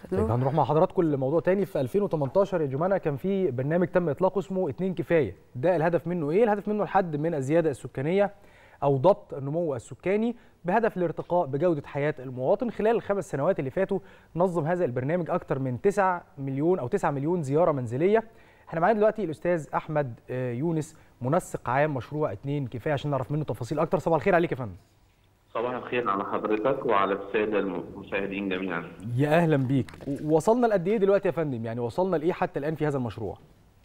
طيب هنروح مع حضراتكم لموضوع تاني في 2018 يا جمانة كان في برنامج تم اطلاقه اسمه اتنين كفايه ده الهدف منه ايه الهدف منه الحد من الزياده السكانيه او ضبط النمو السكاني بهدف الارتقاء بجوده حياه المواطن خلال الخمس سنوات اللي فاتوا نظم هذا البرنامج اكثر من 9 مليون او 9 مليون زياره منزليه احنا معانا دلوقتي الاستاذ احمد يونس منسق عام مشروع اتنين كفايه عشان نعرف منه تفاصيل اكتر صباح الخير عليك يا فندم صباح الخير على حضرتك وعلى الساده المشاهدين جميعا يا اهلا بيك وصلنا لقد ايه دلوقتي يا فندم يعني وصلنا لايه حتى الان في هذا المشروع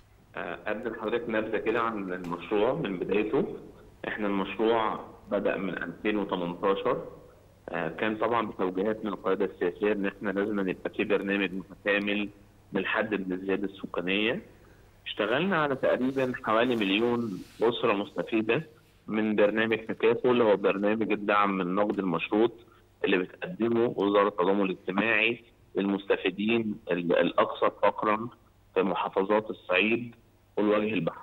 ابدا لحضرتك نبذه كده عن المشروع من بدايته احنا المشروع بدا من 2018 كان طبعا بتوجيهات من القياده السياسيه ان احنا لازم يبقى في برنامج متكامل للحد من الزياده السكانيه اشتغلنا على تقريبا حوالي مليون اسره مستفيده من برنامج تكافل هو برنامج الدعم من النقد المشروط اللي بتقدمه وزاره التضامن الاجتماعي للمستفيدين الاكثر فقرا في محافظات الصعيد والوجه البحري.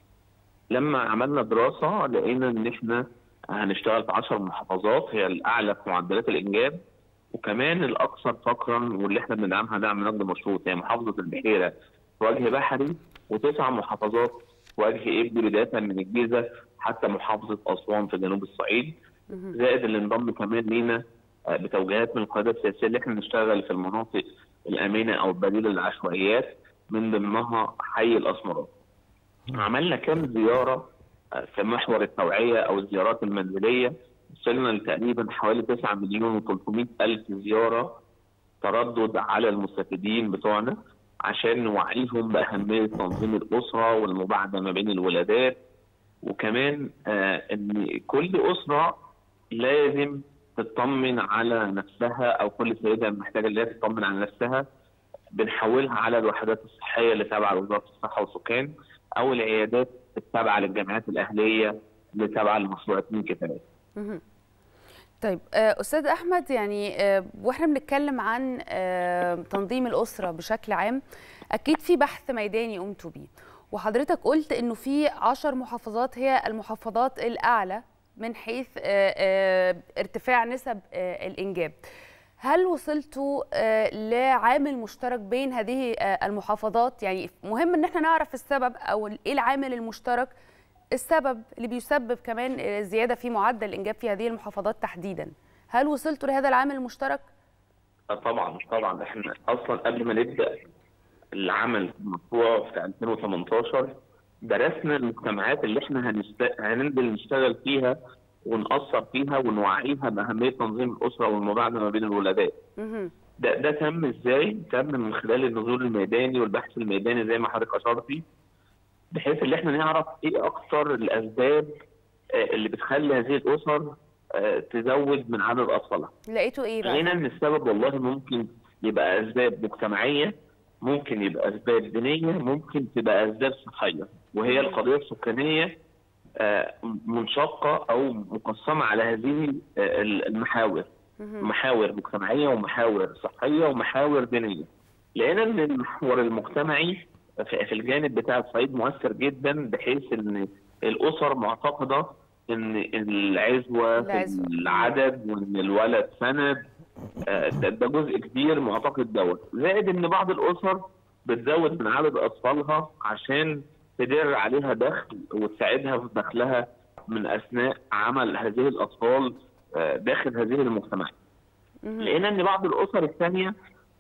لما عملنا دراسه لقينا ان احنا هنشتغل في 10 محافظات هي الاعلى في معدلات الانجاب وكمان الاكثر فقرا واللي احنا بندعمها دعم نقد مشروط هي محافظه البحيره وجه بحري وتسع محافظات وجه ابلي بدايه من الجيزه حتى محافظه اسوان في جنوب الصعيد زائد اللي انضم كمان لينا بتوجيهات من القياده السياسيه اللي احنا نشتغل في المناطق الامنه او البديله للعشوائيات من ضمنها حي الاسمرات. عملنا كام زياره في محور التوعيه او الزيارات المنزليه وصلنا لتقريبا حوالي 9 مليون و300 الف زياره تردد على المستفيدين بتوعنا عشان نوعيهم باهميه تنظيم الاسره والمباعده ما بين الولادات وكمان آه ان كل اسره لازم تطمن على نفسها او كل سيده محتاجه ان هي تطمن على نفسها بنحولها على الوحدات الصحيه اللي تابعه لوزاره الصحه والسكان او العيادات التابعه للجامعات الاهليه اللي تابعه لمشروع اتنين كفايه. طيب استاذ احمد يعني واحنا بنتكلم عن تنظيم الاسره بشكل عام اكيد في بحث ميداني قمتوا بيه وحضرتك قلت انه في 10 محافظات هي المحافظات الاعلى من حيث ارتفاع نسب الانجاب هل وصلتوا لعامل مشترك بين هذه المحافظات يعني مهم ان احنا نعرف السبب او ايه العامل المشترك السبب اللي بيسبب كمان الزياده في معدل الانجاب في هذه المحافظات تحديدا هل وصلتوا لهذا العامل المشترك طبعا طبعا احنا اصلا قبل ما نبدا العمل في المشروع في 2018 درسنا المجتمعات اللي احنا هنست... هننزل نشتغل فيها ونأثر فيها ونوعيها بأهمية تنظيم الأسرة والمباعدة ما بين الولادات. ده ده تم ازاي؟ تم من خلال النزول الميداني والبحث الميداني زي ما حضرتك أشرتي بحيث ان احنا نعرف ايه أكثر الأسباب اللي بتخلي هذه الأسر تزود من عدد أطفالها. لقيتوا ايه بقى؟ لقينا ان السبب والله ممكن يبقى أسباب مجتمعية ممكن يبقى اسباب دينيه ممكن تبقى اسباب صحيه وهي القضيه السكانيه منشقه او مقسمه على هذه المحاور محاور مجتمعيه ومحاور صحيه ومحاور دينيه لقينا ان المحور المجتمعي في الجانب بتاع الصعيد مؤثر جدا بحيث ان الاسر معتقده ان العزوه في العدد وان الولد سند ده, ده جزء كبير معتقد دوت زائد ان بعض الاسر بتزود من عدد اطفالها عشان تدر عليها دخل وتساعدها في دخلها من اثناء عمل هذه الاطفال داخل هذه المجتمعات. لقينا ان بعض الاسر الثانيه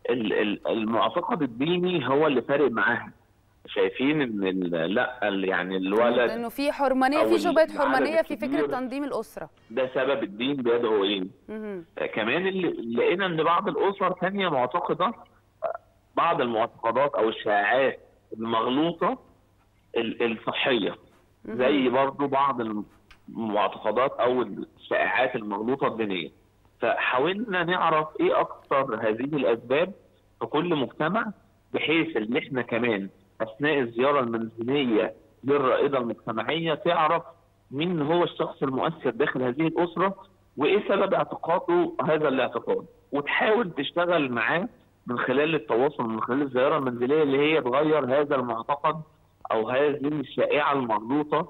المعتقد الديني هو اللي فارق معاها. شايفين ان لا يعني الولد انه في حرمانيه في شبهه حرمانيه في فكره تنظيم الاسره ده سبب الدين بيدعو ايه كمان اللي لقينا ان بعض الاسر ثانيه معتقده بعض المعتقدات او الشائعات المغلوطه الصحيه زي برضو بعض المعتقدات او الشائعات المغلوطه الدينيه فحاولنا نعرف ايه اكثر هذه الاسباب في كل مجتمع بحيث ان احنا كمان اثناء الزياره المنزليه للرائده المجتمعيه تعرف مين هو الشخص المؤثر داخل هذه الاسره وايه سبب اعتقاده هذا الاعتقاد وتحاول تشتغل معاه من خلال التواصل من خلال الزياره المنزليه اللي هي تغير هذا المعتقد او هذه الشائعه المغلوطه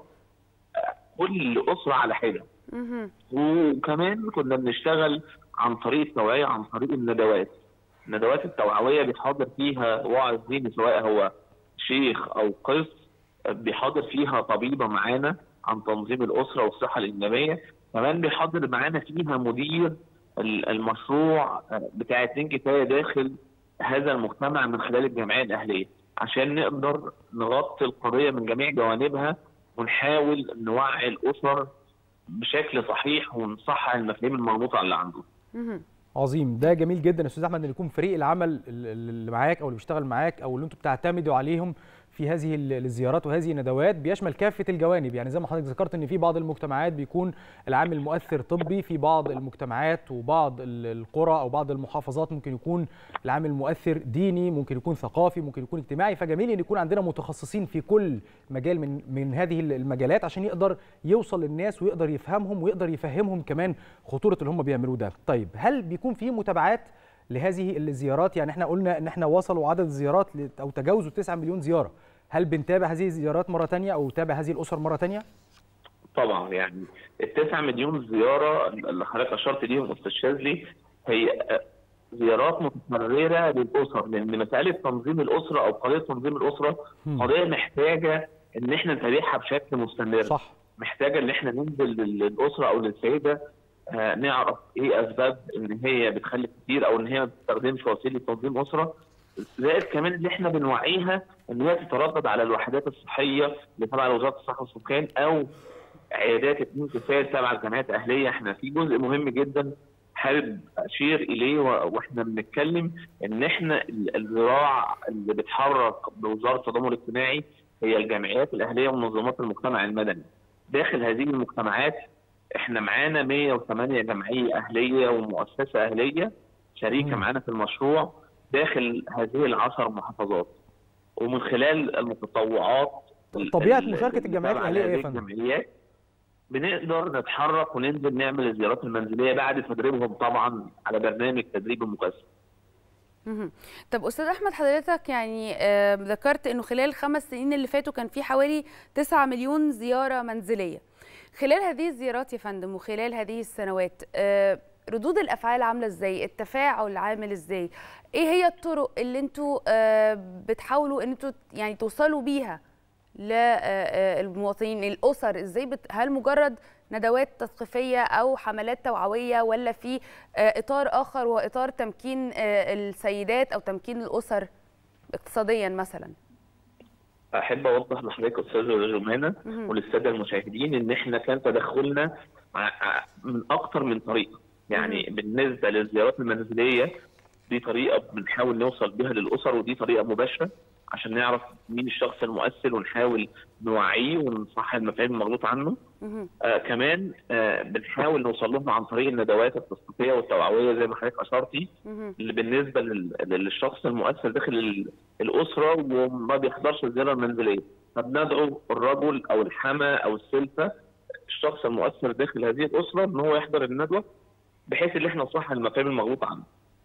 كل اسره على حده. وكمان كنا بنشتغل عن طريق التوعيه عن طريق الندوات. الندوات التوعويه بيحاضر فيها واعظ ديني سواء هو شيخ او قس بيحاضر فيها طبيبه معانا عن تنظيم الاسره والصحه الانجابيه كمان بيحضر معانا فيها مدير المشروع بتاع اتنين كفايه داخل هذا المجتمع من خلال الجمعيه الاهليه عشان نقدر نغطي القضيه من جميع جوانبها ونحاول نوعي الاسر بشكل صحيح ونصحح المفاهيم المربوطه اللي عنده. عظيم ده جميل جدا يا استاذ احمد ان يكون فريق العمل اللي معاك او اللي بيشتغل معاك او اللي انتم بتعتمدوا عليهم في هذه الزيارات وهذه الندوات بيشمل كافه الجوانب يعني زي ما حضرتك ذكرت ان في بعض المجتمعات بيكون العامل مؤثر طبي في بعض المجتمعات وبعض القرى او بعض المحافظات ممكن يكون العامل مؤثر ديني ممكن يكون ثقافي ممكن يكون اجتماعي فجميل ان يكون عندنا متخصصين في كل مجال من من هذه المجالات عشان يقدر يوصل للناس ويقدر يفهمهم ويقدر يفهمهم كمان خطوره اللي هم بيعملوه ده طيب هل بيكون في متابعات لهذه الزيارات يعني احنا قلنا ان احنا وصلوا عدد الزيارات او تجاوزوا 9 مليون زياره هل بنتابع هذه الزيارات مره ثانيه او نتابع هذه الاسر مره ثانيه طبعا يعني التسعة مليون زياره اللي حضرتك اشرت ليهم استاذ شاذلي هي زيارات متكرره للاسر لان مساله تنظيم الاسره او قضيه تنظيم الاسره قضيه محتاجه ان احنا نتابعها بشكل مستمر صح محتاجه ان احنا ننزل للاسره او للسيده آه نعرف ايه اسباب ان هي بتخلف كتير او ان هي ما بتستخدمش وسيله تنظيم اسره زائد كمان ان احنا بنوعيها ان هي تتردد على الوحدات الصحيه اللي تبع وزاره الصحه والسكان او عيادات اتنين كفايه تبع الجمعيات الاهليه احنا في جزء مهم جدا حابب اشير اليه واحنا بنتكلم ان احنا الذراع اللي بتحرك بوزاره التضامن الاجتماعي هي الجمعيات الاهليه ومنظمات المجتمع المدني. داخل هذه المجتمعات احنا معانا 108 جمعيه اهليه ومؤسسه اهليه شريكه معانا في المشروع داخل هذه العشر محافظات ومن خلال المتطوعات طبيعه مشاركه الجمعيات الاهليه ايه يا فندم؟ الجمعيات بنقدر نتحرك وننزل نعمل الزيارات المنزليه بعد تدريبهم طبعا على برنامج تدريب مكثف. طب استاذ احمد حضرتك يعني آه ذكرت انه خلال الخمس سنين اللي فاتوا كان في حوالي 9 مليون زياره منزليه. خلال هذه الزيارات يا فندم وخلال هذه السنوات آه ردود الافعال عامله ازاي التفاعل عامل ازاي ايه هي الطرق اللي انتوا بتحاولوا ان انتوا يعني توصلوا بيها للمواطنين الاسر ازاي بت... هل مجرد ندوات تثقيفيه او حملات توعويه ولا في اطار اخر وهو اطار تمكين السيدات او تمكين الاسر اقتصاديا مثلا احب اوضح لحضرتك استاذ جمانه وللساده المشاهدين ان احنا كان تدخلنا من اكثر من طريقه يعني بالنسبه للزيارات المنزليه دي طريقه بنحاول نوصل بها للاسر ودي طريقه مباشره عشان نعرف مين الشخص المؤثر ونحاول نوعيه ونصحح المفاهيم المغلوطه عنه. آه كمان آه بنحاول نوصل لهم عن طريق الندوات التثقيفيه والتوعويه زي ما حضرتك اشرتي اللي بالنسبه للشخص المؤثر داخل الاسره وما بيحضرش الزياره المنزليه. فبندعو الرجل او الحما او السلفه الشخص المؤثر داخل هذه الاسره ان هو يحضر الندوه بحيث ان احنا نصحح المفاهيم المغلوطه عنه.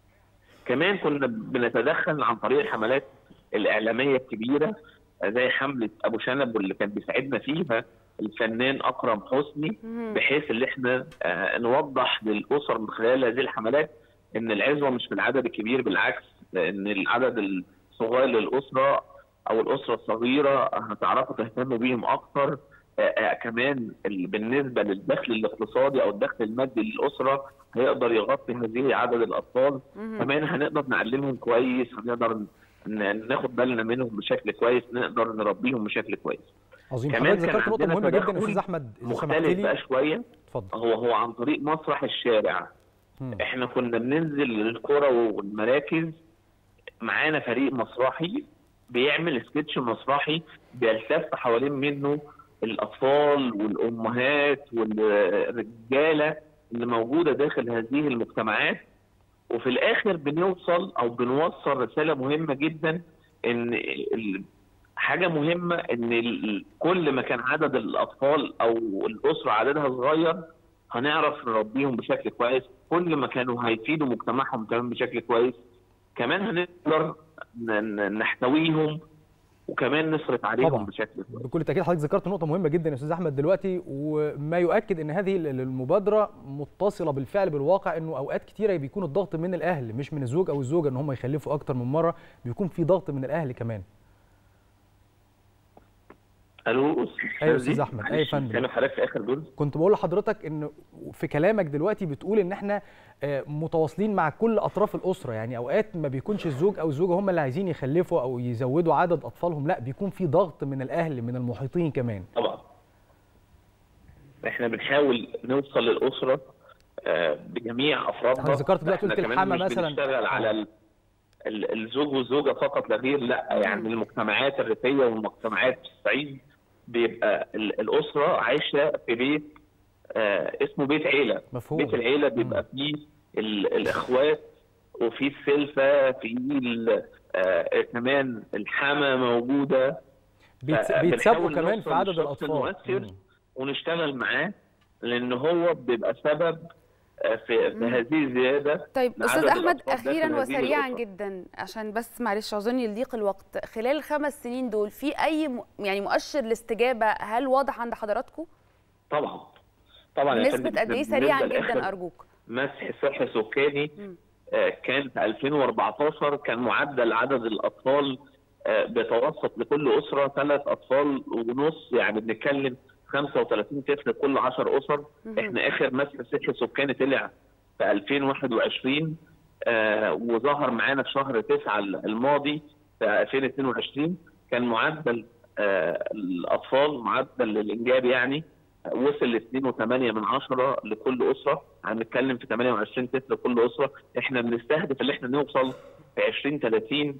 كمان كنا بنتدخل عن طريق الحملات الاعلاميه الكبيره زي حمله ابو شنب واللي كان بيساعدنا فيها الفنان اكرم حسني بحيث ان احنا نوضح للاسر من خلال هذه الحملات ان العزوه مش في العدد الكبير بالعكس لان العدد الصغير للاسره او الاسره الصغيره هتعرفوا تهتموا بيهم اكثر آه كمان بالنسبه للدخل الاقتصادي او الدخل المادي للاسره هيقدر يغطي هذه عدد الاطفال كمان هنقدر نعلمهم كويس هنقدر ناخد بالنا منهم بشكل كويس نقدر نربيهم بشكل كويس عظيم كمان ذكرت نقطه مهمه جدا يا استاذ احمد مختلف بقى شويه اتفضل هو هو عن طريق مسرح الشارع م. احنا كنا بننزل للقرى والمراكز معانا فريق مسرحي بيعمل سكتش مسرحي بيلتف حوالين منه الاطفال والامهات والرجاله اللي موجوده داخل هذه المجتمعات وفي الاخر بنوصل او بنوصل رساله مهمه جدا ان حاجه مهمه ان كل ما كان عدد الاطفال او الاسره عددها صغير هنعرف نربيهم بشكل كويس كل ما كانوا هيفيدوا مجتمعهم كمان بشكل كويس كمان هنقدر نحتويهم وكمان نصرف عليهم طبعا. بشكل كويس بكل تاكيد حضرتك ذكرت نقطه مهمه جدا يا استاذ احمد دلوقتي وما يؤكد ان هذه المبادره متصله بالفعل بالواقع انه اوقات كتيره بيكون الضغط من الاهل مش من الزوج او الزوجه ان هم يخلفوا اكتر من مره بيكون في ضغط من الاهل كمان الو أيوة أستاذ أحمد. أيوة يا فندم. كان حضرتك في اخر جزء كنت بقول لحضرتك ان في كلامك دلوقتي بتقول ان احنا آه، متواصلين مع كل اطراف الاسره يعني اوقات ما بيكونش الزوج او الزوجه هم اللي عايزين يخلفوا او يزودوا عدد اطفالهم لا بيكون في ضغط من الاهل من المحيطين كمان طبعا احنا بنحاول نوصل للاسره آه، بجميع افرادها حضرتك ذكرت دلوقتي إحنا قلت كمان الحما مش مثلاً. بنشتغل على ال- ال- الزوج والزوجه فقط لا غير لا يعني المجتمعات الريفيه والمجتمعات في الصعيد بيبقى ال- الاسره عايشه في بيت آه، اسمه بيت عيله مفهوم. بيت العيله بيبقى فيه ال- الاخوات وفي السلفه في ال- آه، كمان الحما موجوده بيتس- فبنحاول بيتسابقوا كمان في نوصل عدد للشخص الاطفال المؤثر مم. ونشتغل معاه لان هو بيبقى سبب آه، في, في هذه الزياده طيب لعدد استاذ احمد الأطفال داخل اخيرا هذه وسريعا الأسر. جدا عشان بس معلش اعذرني يضيق الوقت خلال الخمس سنين دول في اي م... يعني مؤشر الاستجابه هل واضح عند حضراتكم طبعا طبعا يا فندم، نسبه قد ايه إحنا سريعا بالنسبة لآخر جدا ارجوك مسح صحي سكاني مم. آه، كان في 2014 كان معدل عدد الاطفال آه، بيتوسط لكل اسره ثلاث اطفال ونص يعني بنتكلم 35 طفل كل 10 اسر مهم. احنا اخر مسح صحي سكاني طلع في 2021 آه، وظهر معانا في شهر 9 الماضي في 2022 كان معدل آه، الاطفال معدل الانجاب يعني آه، وصل ل 2.8 من عشرة لكل اسره هنتكلم في 28 طفل كل اسره احنا بنستهدف اللي احنا نوصل في 2030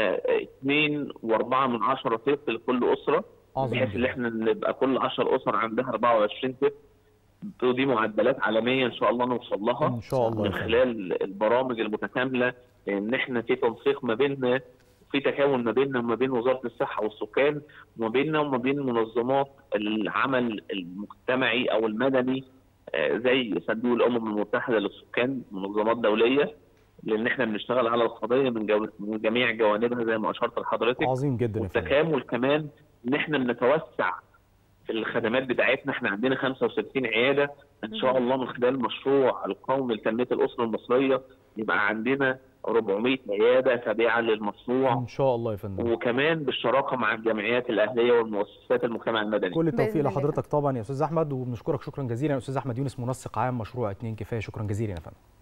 2 و4 من عشرة طفل لكل اسره عظيم بحيث ان جدا احنا نبقى كل 10 اسر عندها 24 طفل ودي معدلات عالميه ان شاء الله نوصل لها ان شاء الله من يا فندم. خلال البرامج المتكامله لان احنا في تنسيق ما بيننا في تكامل ما بيننا وما بين وزاره الصحه والسكان وما بيننا وما بين منظمات العمل المجتمعي او المدني آه، زي صندوق الامم المتحده للسكان منظمات دوليه لان احنا بنشتغل على القضيه من, جو... من جميع جوانبها زي ما اشرت لحضرتك عظيم جدا يا فندم والتكامل كمان ان احنا بنتوسع في الخدمات بتاعتنا احنا عندنا 65 عياده ان شاء الله من خلال المشروع القومي لتنميه الاسره المصريه يبقى عندنا 400 عياده تابعه للمشروع ان شاء الله يا فندم وكمان بالشراكه مع الجمعيات الاهليه والمؤسسات المجتمع المدني كل التوفيق بإذن الله. لحضرتك طبعا يا استاذ احمد وبنشكرك شكرا جزيلا يا استاذ احمد يونس منسق عام مشروع اتنين كفايه شكرا جزيلا يا فندم